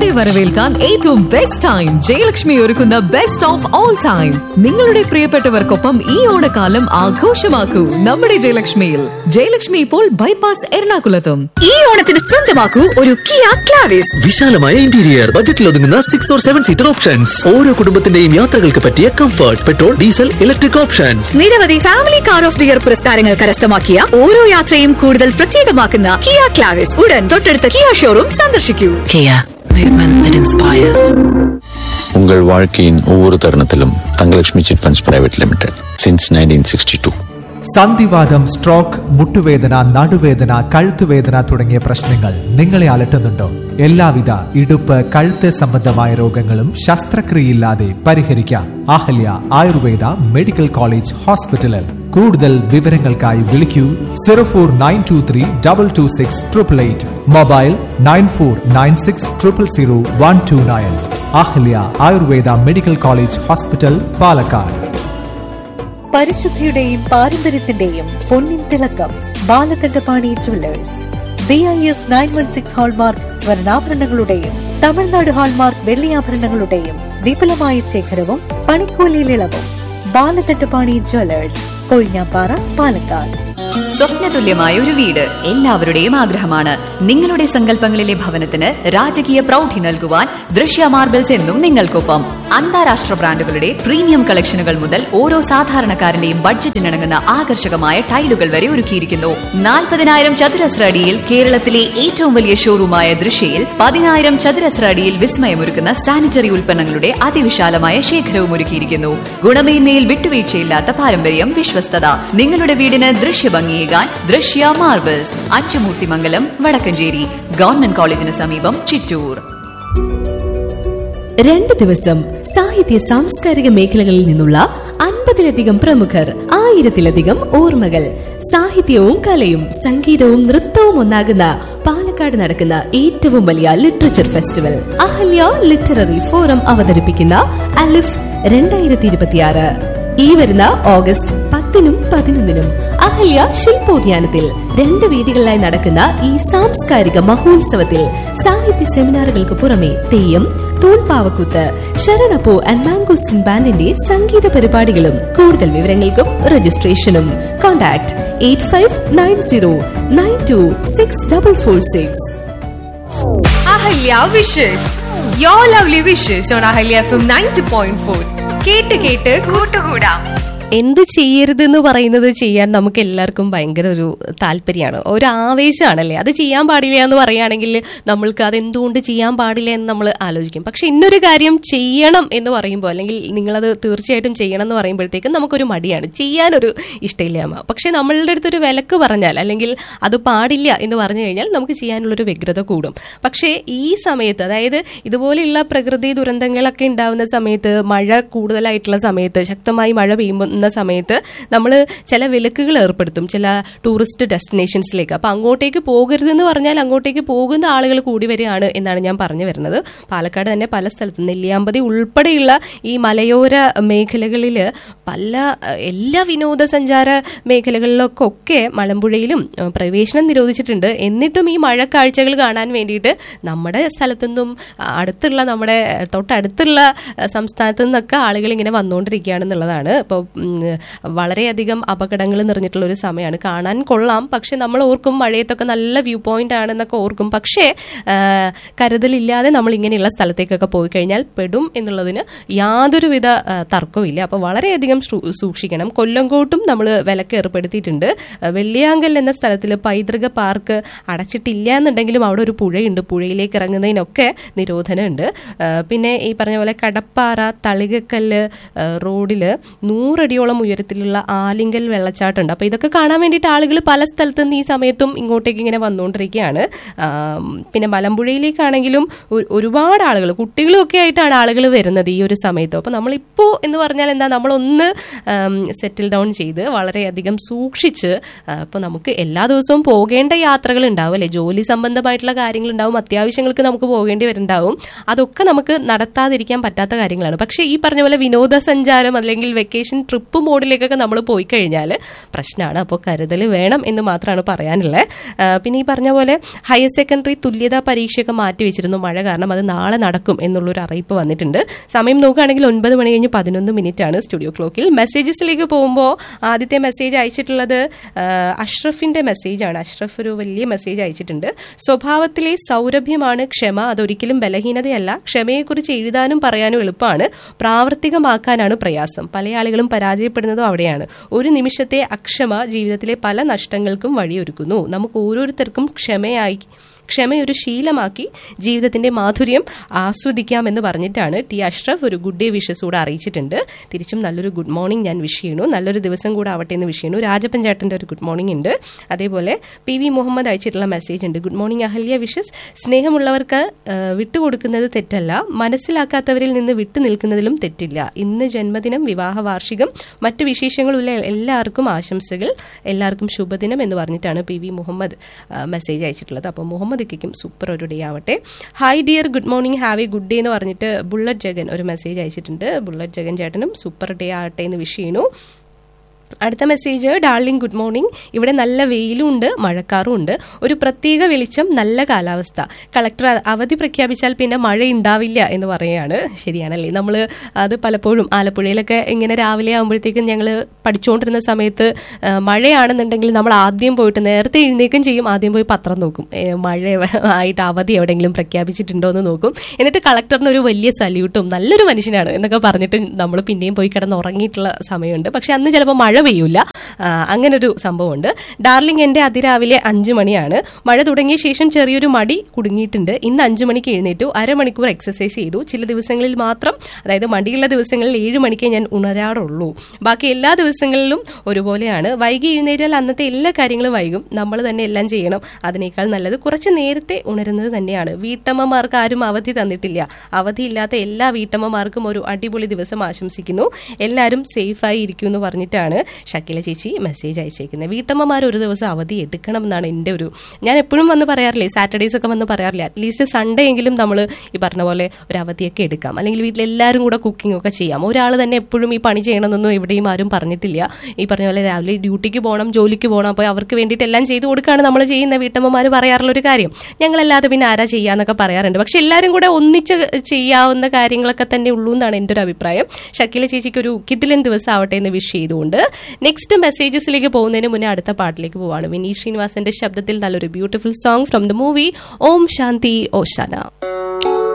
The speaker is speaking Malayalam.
ഓണത്തെ വരവേൽക്കാൻ ഏറ്റവും ബെസ്റ്റ് ടൈം ജയലക്ഷ്മി ഒരുക്കുന്ന ബെസ്റ്റ് ഓഫ് ഓൾ ടൈം നിങ്ങളുടെ പ്രിയപ്പെട്ടവർക്കൊപ്പം ഈ ഓണക്കാലം ആഘോഷമാക്കൂ നമ്മുടെ ജയലക്ഷ്മിയിൽ ജയലക്ഷ്മി ഇപ്പോൾ ബൈപ്പാസ് എറണാകുളത്തും ഈ ഓണത്തിന് സ്വന്തമാക്കൂ ഒരു കിയ ക്ലാവിസ് വിശാലമായ ഇന്റീരിയർ ബജറ്റിൽ ഒതുങ്ങുന്ന six or seven seater options ഓരോ കുടുംബത്തിന്റെയും യാത്രകൾക്ക് പറ്റിയ comfort petrol diesel electric options നിരവധി family car of the year പുരസ്കാരങ്ങൾ കരസ്ഥമാക്കിയ ഓരോ യാത്രയും കൂടുതൽ പ്രത്യേകമാക്കുന്ന കിയ ക്ലാവിസ് ഉടൻ തൊട്ടടുത്ത കിയ ഷോറൂം സന്ദർശിക്കൂ Kia, movement that inspires. உங்கள் வாழ்க்கையின் ஒவ்வொரு தருணத்திலும் Thangalakshmi chit funds private limited since nineteen sixty two സന്ധിവാദം സ്ട്രോക്ക് മുട്ടുവേദന നടുവേദന കഴുത്തുവേദന തുടങ്ങിയ പ്രശ്നങ്ങൾ നിങ്ങളെ അലട്ടുന്നുണ്ടോ എല്ലാവിധ ഇടുപ്പ് കഴുത്ത് സംബന്ധമായ രോഗങ്ങളും ശസ്ത്രക്രിയയില്ലാതെ പരിഹരിക്കാം അഹല്യ ആയുർവേദ മെഡിക്കൽ കോളേജ് ഹോസ്പിറ്റലിൽ കൂടുതൽ വിവരങ്ങൾക്കായി വിളിക്കൂ zero four nine two three double two six triple eight mobile nine four nine six triple zero one two nine Ahalia Ayurveda medical college hospital Palakkad പരിശുദ്ധിയുടെയും പാരമ്പര്യത്തിന്റെയും പൊന്നിൻ തിളക്കം Balakandapani jewellers B I S nine one six hallmark സ്വർണ്ണാഭരണങ്ങളുടെയും തമിഴ്നാട് ഹാൾമാർക്ക് വെള്ളിയാഭരണങ്ങളുടെയും വിപുലമായ ശേഖരവും പണിക്കൂലിയിൽ ഇളവും ബാലകണ്ഠപാണി ജുവല്ലേഴ്സ് കൊഴിഞ്ഞാപ്പാറ പാലക്കാട് സ്വപ്നതുല്യമായ ഒരു വീട് എല്ലാവരുടെയും ആഗ്രഹമാണ് നിങ്ങളുടെ സങ്കല്പങ്ങളിലെ ഭവനത്തിന് രാജകീയ പ്രൗഢി നൽകുവാൻ ദൃശ്യ മാർബിൾസ് എന്നും നിങ്ങൾക്കൊപ്പം അന്താരാഷ്ട്ര ബ്രാൻഡുകളുടെ പ്രീമിയം കളക്ഷനുകൾ മുതൽ ഓരോ സാധാരണക്കാരന്റെയും ബഡ്ജറ്റിനിണങ്ങുന്ന ആകർഷകമായ ടൈലുകൾ വരെ ഒരുക്കിയിരിക്കുന്നു നാൽപ്പതിനായിരം ചതുരശ്ര അടിയിൽ കേരളത്തിലെ ഏറ്റവും വലിയ ഷോറൂമായ ദൃശ്യയിൽ പതിനായിരം ചതുരശ്ര അടിയിൽ വിസ്മയമൊരുക്കുന്ന സാനിറ്ററി ഉൽപ്പന്നങ്ങളുടെ അതിവിശാലമായ ശേഖരവും ഒരുക്കിയിരിക്കുന്നു ഗുണമേന്മയിൽ വിട്ടുവീഴ്ചയില്ലാത്ത പാരമ്പര്യം വിശ്വസ്തത നിങ്ങളുടെ വീടിന് ദൃശ്യഭംഗിയേകാൻ ദൃശ്യ മാർബിൾസ് അച്ചുമൂർത്തിമംഗലം വടക്കഞ്ചേരി ഗവൺമെന്റ് കോളേജിന് സമീപം ചിറ്റൂർ രണ്ട് ദിവസം സാഹിത്യ സാംസ്കാരിക മേഖലകളിൽ നിന്നുള്ള അൻപതിലധികം പ്രമുഖർ ആയിരത്തിലധികം ഓർമ്മകൾ സാഹിത്യവും കലയും സംഗീതവും നൃത്തവും ഒന്നാകുന്ന പാലക്കാട് നടക്കുന്ന ഏറ്റവും വലിയ literature festival Ahalia literary forum അവതരിപ്പിക്കുന്ന അലിഫ് രണ്ടായിരത്തി ഇരുപത്തിയാറ് ഈ വരുന്ന ഓഗസ്റ്റ് പത്തിനും പതിനൊന്നിനും അഹല്യ ശില്പോദ്യാനത്തിൽ രണ്ട് വേദികളിലായി നടക്കുന്ന ഈ സാംസ്കാരിക മഹോത്സവത്തിൽ സാഹിത്യ സെമിനാറുകൾക്ക് പുറമെ തെയ്യം തൂൺപാവക്കൂത്ത് ശരണപ്പൂ ആൻഡ് മാംഗോസ്റ്റിൻ ബാൻഡിന്റെ സംഗീത പരിപാടികളും കൂടുതൽ വിവരങ്ങൾക്കും രജിസ്ട്രേഷനും contact eight five nine zero nine two six double four six Ahalia wishes your lovely wishes on Ahalia F M ninety point four കേട്ട് കേട്ട് കൂട്ടുകൂടാം എന്ത് ചെയ്യരുത് എന്ന് പറയുന്നത് ചെയ്യാൻ നമുക്ക് എല്ലാവർക്കും ഭയങ്കര ഒരു താല്പര്യമാണ് ഒരു ആവേശമാണല്ലേ അത് ചെയ്യാൻ പാടില്ല എന്ന് പറയുകയാണെങ്കിൽ നമ്മൾക്ക് അത് എന്തുകൊണ്ട് ചെയ്യാൻ പാടില്ല എന്ന് നമ്മൾ ആലോചിക്കും പക്ഷെ ഇന്നൊരു കാര്യം ചെയ്യണം എന്ന് പറയുമ്പോൾ അല്ലെങ്കിൽ നിങ്ങളത് തീർച്ചയായിട്ടും ചെയ്യണം എന്ന് പറയുമ്പോഴത്തേക്കും നമുക്കൊരു മടിയാണ് ചെയ്യാനൊരു ഇഷ്ടമില്ലായ്മ പക്ഷെ നമ്മളുടെ അടുത്തൊരു വിലക്ക് പറഞ്ഞാൽ അല്ലെങ്കിൽ അത് പാടില്ല എന്ന് പറഞ്ഞു കഴിഞ്ഞാൽ നമുക്ക് ചെയ്യാനുള്ളൊരു വ്യഗ്രത കൂടും പക്ഷേ ഈ സമയത്ത് അതായത് ഇതുപോലെയുള്ള പ്രകൃതി ദുരന്തങ്ങളൊക്കെ ഉണ്ടാവുന്ന സമയത്ത് മഴ കൂടുതലായിട്ടുള്ള സമയത്ത് ശക്തമായി മഴ പെയ്യുന്ന സമയത്ത് നമ്മൾ ചില വിലക്കുകൾ ഏർപ്പെടുത്തും ചില ടൂറിസ്റ്റ് ഡെസ്റ്റിനേഷൻസിലേക്ക് അപ്പൊ അങ്ങോട്ടേക്ക് പോകരുതെന്ന് പറഞ്ഞാൽ അങ്ങോട്ടേക്ക് പോകുന്ന ആളുകൾ കൂടി വരികയാണ് എന്നാണ് ഞാൻ പറഞ്ഞു വരുന്നത് പാലക്കാട് തന്നെ പല സ്ഥലത്തും നെല്ലിയാമ്പതി ഉൾപ്പെടെയുള്ള ഈ മലയോര മേഖലകളിൽ പല ഏഹ്, എല്ലാ വിനോദസഞ്ചാര മേഖലകളിലൊക്കെ ഒക്കെ മലമ്പുഴയിലും ഏഹ്, പ്രവേശനം നിരോധിച്ചിട്ടുണ്ട് എന്നിട്ടും ഈ മഴക്കാഴ്ചകൾ കാണാൻ വേണ്ടിയിട്ട് നമ്മുടെ സ്ഥലത്തുനിന്നും ആ, അടുത്തുള്ള നമ്മുടെ തൊട്ടടുത്തുള്ള ആ, സംസ്ഥാനത്തു നിന്നൊക്കെ ആളുകൾ ഇങ്ങനെ വന്നുകൊണ്ടിരിക്കുകയാണെന്നുള്ളതാണ് ഇപ്പോൾ വളരെയധികം അപകടങ്ങൾ നിറഞ്ഞിട്ടുള്ള ഒരു സമയമാണ് കാണാൻ കൊള്ളാം പക്ഷെ നമ്മൾ ഓർക്കും മഴയത്തൊക്കെ നല്ല വ്യൂ പോയിന്റ് ആണെന്നൊക്കെ ഓർക്കും പക്ഷേ ആ, കരുതലില്ലാതെ നമ്മൾ ഇങ്ങനെയുള്ള സ്ഥലത്തേക്കൊക്കെ പോയി കഴിഞ്ഞാൽ പെടും എന്നുള്ളതിന് യാതൊരുവിധ ആ, തർക്കവുമില്ല അപ്പോൾ വളരെയധികം സൂ- സൂക്ഷിക്കണം കൊല്ലങ്കോട്ടും നമ്മൾ വിലക്ക് ഏർപ്പെടുത്തിയിട്ടുണ്ട് ആ, വെള്ളിയാങ്കൽ എന്ന സ്ഥലത്തിൽ പൈതൃക പാർക്ക് അടച്ചിട്ടില്ല എന്നുണ്ടെങ്കിലും അവിടെ ഒരു പുഴയുണ്ട് പുഴയിലേക്ക് ഇറങ്ങുന്നതിനൊക്കെ നിരോധനമുണ്ട് ആ, പിന്നെ ഈ പറഞ്ഞ പോലെ കടപ്പാറ തളികക്കല്ല് ആ, റോഡില് നൂറടിയോളം ഉയരത്തിലുള്ള ആലിങ്കൽ വെള്ളച്ചാട്ടമുണ്ട് അപ്പോൾ ഇതൊക്കെ കാണാൻ വേണ്ടിയിട്ട് ആളുകൾ പല സ്ഥലത്തു നിന്ന് ഈ സമയത്തും ഇങ്ങോട്ടേക്ക് ഇങ്ങനെ വന്നുകൊണ്ടിരിക്കുകയാണ് ആ, പിന്നെ മലമ്പുഴയിലേക്കാണെങ്കിലും ഒരു- ഒരുപാട് ആളുകൾ കുട്ടികളും ഒക്കെ ആയിട്ടാണ് ആളുകൾ വരുന്നത് ഈ ഒരു സമയത്ത് അപ്പോൾ നമ്മളിപ്പോൾ എന്ന് പറഞ്ഞാൽ എന്താ നമ്മളൊന്ന് സെറ്റിൽ ഡൗൺ ചെയ്ത് വളരെയധികം സൂക്ഷിച്ച് അപ്പോൾ നമുക്ക് എല്ലാ ദിവസവും പോകേണ്ട യാത്രകൾ ഉണ്ടാവും അല്ലെ ജോലി സംബന്ധമായിട്ടുള്ള കാര്യങ്ങൾ ഉണ്ടാവും അത്യാവശ്യങ്ങൾക്ക് നമുക്ക് പോകേണ്ടി വരുന്നുണ്ടാവും അതൊക്കെ നമുക്ക് നടത്താതിരിക്കാൻ പറ്റാത്ത കാര്യങ്ങളാണ് പക്ഷേ ഈ പറഞ്ഞ പോലെ വിനോദസഞ്ചാരം അല്ലെങ്കിൽ വെക്കേഷൻ ട്രിപ്പ് ട്രിപ്പ് മോഡിലേക്കൊക്കെ നമ്മൾ പോയി കഴിഞ്ഞാൽ പ്രശ്നമാണ് അപ്പോൾ കരുതൽ വേണം എന്ന് മാത്രമാണ് പറയാനുള്ളത് ആ, പിന്നെ ഈ പറഞ്ഞ പോലെ ഹയർ സെക്കൻഡറി തുല്യതാ പരീക്ഷയൊക്കെ മാറ്റി വെച്ചിരുന്നു മഴ കാരണം അത് നാളെ നടക്കും എന്നുള്ളൊരു അറിയിപ്പ് വന്നിട്ടുണ്ട് സമയം നോക്കുകയാണെങ്കിൽ ഒൻപത് മണി കഴിഞ്ഞ് പതിനൊന്ന് മിനിറ്റ് ആണ് സ്റ്റുഡിയോ ക്ലോക്കിൽ മെസ്സേജസിലേക്ക് പോകുമ്പോൾ ആദ്യത്തെ മെസ്സേജ് അയച്ചിട്ടുള്ളത് ആ, അഷ്റഫിന്റെ മെസ്സേജാണ് അഷ്റഫ് ഒരു വലിയ മെസ്സേജ് അയച്ചിട്ടുണ്ട് സ്വഭാവത്തിലെ സൗരഭ്യമാണ് ക്ഷമ അതൊരിക്കലും ബലഹീനതയല്ല ക്ഷമയെക്കുറിച്ച് എഴുതാനും പറയാനും എളുപ്പമാണ് പ്രാവർത്തികമാക്കാനാണ് പ്രയാസം പല ആളുകളും പരാജയപ്പെടുന്നതും അവിടെയാണ് ഒരു നിമിഷത്തെ അക്ഷമ ജീവിതത്തിലെ പല നഷ്ടങ്ങൾക്കും വഴിയൊരുക്കുന്നു നമുക്ക് ഓരോരുത്തർക്കും ക്ഷമയായി ക്ഷമയൊരു ശീലമാക്കി ജീവിതത്തിന്റെ മാധുര്യം ആസ്വദിക്കാമെന്ന് പറഞ്ഞിട്ടാണ് ടി അഷ്റഫ് ഒരു ഗുഡ് ഡേ വിഷസ് കൂടെ അറിയിച്ചിട്ടുണ്ട് തിരിച്ചും നല്ലൊരു ഗുഡ് മോർണിംഗ് ഞാൻ വിഷ് ചെയ്യുന്നു നല്ലൊരു ദിവസം കൂടെ ആവട്ടെ എന്ന് വിഷ് ചെയ്യുന്നു രാജപ്പൻ ചേട്ടന്റെ ഒരു ഗുഡ് മോർണിംഗ് ഉണ്ട് അതേപോലെ പി വി മുഹമ്മദ് അയച്ചിട്ടുള്ള മെസ്സേജ് ഉണ്ട് ഗുഡ് മോർണിംഗ് അഹല്യ വിഷസ് സ്നേഹമുള്ളവർക്ക് ആ, വിട്ടുകൊടുക്കുന്നത് തെറ്റല്ല മനസ്സിലാക്കാത്തവരിൽ നിന്ന് വിട്ടു നിൽക്കുന്നതിലും തെറ്റില്ല ഇന്ന് ജന്മദിനം വിവാഹ വാർഷികം മറ്റു വിശേഷങ്ങളുള്ള എല്ലാവർക്കും ആശംസകൾ എല്ലാവർക്കും ശുഭദിനം എന്ന് പറഞ്ഞിട്ടാണ് പി വി മുഹമ്മദ് ആ, മെസ്സേജ് അയച്ചിട്ടുള്ളത് അപ്പോൾ മുഹമ്മദ് ഇക്കും സൂപ്പർ ഒരു ഡേ ആവട്ടെ hi dear good morning have a good day എന്ന് പറഞ്ഞിട്ട് ബുള്ളറ്റ് ജഗൻ ഒരു മെസ്സേജ് അയച്ചിട്ടുണ്ട് ബുള്ളറ്റ് ജഗൻ ചേട്ടനും സൂപ്പർ ഡേ ആവട്ടെ എന്ന് വിഷ് ചെയ്യുന്നു അടുത്ത മെസ്സേജ് ഡാർലിംഗ് ഗുഡ് മോർണിംഗ് ഇവിടെ നല്ല വെയിലും ഉണ്ട് മഴക്കാറും ഉണ്ട് ഒരു പ്രത്യേക വെളിച്ചം നല്ല കാലാവസ്ഥ കളക്ടർ അവധി പ്രഖ്യാപിച്ചാൽ പിന്നെ മഴ ഉണ്ടാവില്ല എന്ന് പറയുകയാണ് ശരിയാണല്ലേ നമ്മൾ അത് പലപ്പോഴും ആലപ്പുഴയിലൊക്കെ ഇങ്ങനെ രാവിലെ ആകുമ്പോഴത്തേക്കും ഞങ്ങൾ പഠിച്ചുകൊണ്ടിരുന്ന സമയത്ത് ആ, മഴയാണെന്നുണ്ടെങ്കിൽ നമ്മൾ ആദ്യം പോയിട്ട് നേരത്തെ എഴുന്നേക്കും ചെയ്യും ആദ്യം പോയി പത്രം നോക്കും ഏ, മഴ ആയിട്ട് അവധി എവിടെയെങ്കിലും പ്രഖ്യാപിച്ചിട്ടുണ്ടോ എന്ന് നോക്കും എന്നിട്ട് കളക്ടറിന് ഒരു വലിയ സല്യൂട്ടും നല്ലൊരു മനുഷ്യനാണ് എന്നൊക്കെ പറഞ്ഞിട്ട് നമ്മൾ പിന്നെയും പോയി കിടന്ന് ഉറങ്ങിയിട്ടുള്ള സമയമുണ്ട് പക്ഷെ അന്ന് ചിലപ്പോൾ മഴ പെയ്യൂല ആ, അങ്ങനൊരു സംഭവമുണ്ട് ഡാർലിംഗ് എന്റെ അതിരാവിലെ അഞ്ചു മണിയാണ് മഴ തുടങ്ങിയ ശേഷം ചെറിയൊരു മടി കുടുങ്ങിയിട്ടുണ്ട് ഇന്ന് അഞ്ചു മണിക്ക് എഴുന്നേറ്റു അരമണിക്കൂർ എക്സസൈസ് ചെയ്തു ചില ദിവസങ്ങളിൽ മാത്രം അതായത് മടിയുള്ള ദിവസങ്ങളിൽ ഏഴ് മണിക്കേ ഞാൻ ഉണരാറുള്ളൂ ബാക്കി എല്ലാ ദിവസങ്ങളിലും ഒരുപോലെയാണ് വൈകി എഴുന്നേറ്റാൽ അന്നത്തെ എല്ലാ കാര്യങ്ങളും വൈകും നമ്മൾ തന്നെ എല്ലാം ചെയ്യണം അതിനേക്കാൾ നല്ലത് കുറച്ച് നേരത്തെ ഉണരുന്നത് തന്നെയാണ് വീട്ടമ്മമാർക്ക് ആരും അവധി തന്നിട്ടില്ല അവധിയില്ലാത്ത എല്ലാ വീട്ടമ്മമാർക്കും ഒരു അടിപൊളി ദിവസം ആശംസിക്കുന്നു എല്ലാവരും സേഫായി ഇരിക്കും എന്ന് പറഞ്ഞിട്ടാണ് ഷക്കീല ചേച്ചി മെസ്സേജ് അയച്ചേക്കുന്നത് വീട്ടമ്മമാർ ഒരു ദിവസം അവധി എടുക്കണം എന്നാണ് എൻ്റെ ഒരു ഞാൻ എപ്പോഴും വന്ന് പറയാറില്ലേ സാറ്റർഡേസ് ഒക്കെ വന്ന് പറയാറില്ല അറ്റ്ലീസ്റ്റ് സൺഡേ എങ്കിലും നമ്മൾ ഈ പറഞ്ഞ പോലെ ഒരു അവധിയൊക്കെ എടുക്കാം അല്ലെങ്കിൽ വീട്ടിൽ എല്ലാവരും കൂടെ കുക്കിംഗ് ഒക്കെ ചെയ്യാം ഒരാൾ തന്നെ എപ്പോഴും ഈ പണി ചെയ്യണമെന്നൊന്നും എവിടെയും ആരും പറഞ്ഞിട്ടില്ല ഈ പറഞ്ഞ പോലെ രാവിലെ ഡ്യൂട്ടിക്ക് പോകണം ജോലിക്ക് പോകണം അപ്പോൾ അവർക്ക് വേണ്ടിയിട്ട് എല്ലാം ചെയ്തു കൊടുക്കുകയാണ് നമ്മൾ ചെയ്യുന്ന വീട്ടമ്മമാർ പറയാറുള്ള ഒരു കാര്യം ഞങ്ങളല്ലാതെ പിന്നെ ആരാ ചെയ്യാന്നൊക്കെ പറയാറുണ്ട് പക്ഷെ എല്ലാവരും കൂടെ ഒന്നിച്ച് ചെയ്യാവുന്ന കാര്യങ്ങളൊക്കെ തന്നെ ഉള്ളൂ എന്നാണ് എൻ്റെ ഒരു അഭിപ്രായം ഷക്കീല ചേച്ചിക്ക് ഒരു കിഡിലൻ ദിവസം ആവട്ടെ എന്ന് വിഷ് ചെയ്തുകൊണ്ട് നെക്സ്റ്റ് മെസ്സേജസിലേക്ക് പോകുന്നതിന് മുന്നേ അടുത്ത പാട്ടിലേക്ക് പോവാണ് വിനീത് ശ്രീനിവാസന്റെ ശബ്ദത്തിൽ നല്ലൊരു beautiful song from the movie Om Shanthi ഓശാന